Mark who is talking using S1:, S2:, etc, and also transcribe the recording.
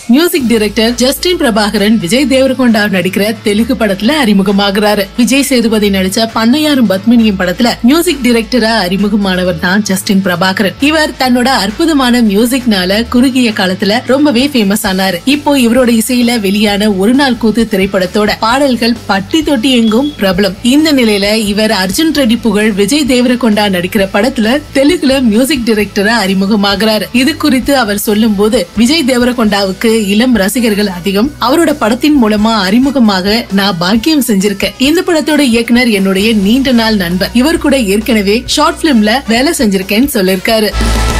S1: music director Justin Prabhakaran Vijay Deverakonda நடிக்கிற தெலுங்கு படத்துல அறிமுகமாகிறாரு விஜய் சேதுபதி நடிச்ச பண்ணையாரும் பத்மினியும் படத்துல மியூசிக் டைரக்டரா அறிமுகமானவர் தான் ஜஸ்டின் பிரபாகரன் இவர் தன்னோட அற்புதமான மியூசிக்னால குறுகிய காலத்துல ரொம்பவே ஃபேமஸ் ஆனாரு இப்போ இவரோட இசையில வெளியான ஒரு நாள் கூத்து திரைப்படத்தோட பாடல்கள் பட்டி தொட்டி எங்கும் பிரபலம் இந்த நிலையில இவர் அர்ஜுன் ரெட்டி புகழ் விஜய் தேவரகொண்டா நடிக்கிற படத்துல தெலுங்குல மியூசிக் டைரக்டரா அறிமுகமாகிறாரு இது குறித்து அவர் சொல்லும் போது விஜய் தேவரகொண்டாவுக்கு இளம் ரசிகர்கள் அதிகம் அவரோட படத்தின் மூலமா அறிமுகமாக நான் பாக்கியம் செஞ்சிருக்கேன் இந்த படத்தோட இயக்குனர் என்னுடைய நீண்ட நாள் நண்பர் இவர் கூட ஏற்கனவே ஷார்ட் பிலிம்ல வேலை செஞ்சிருக்கேன்னு சொல்லிருக்காரு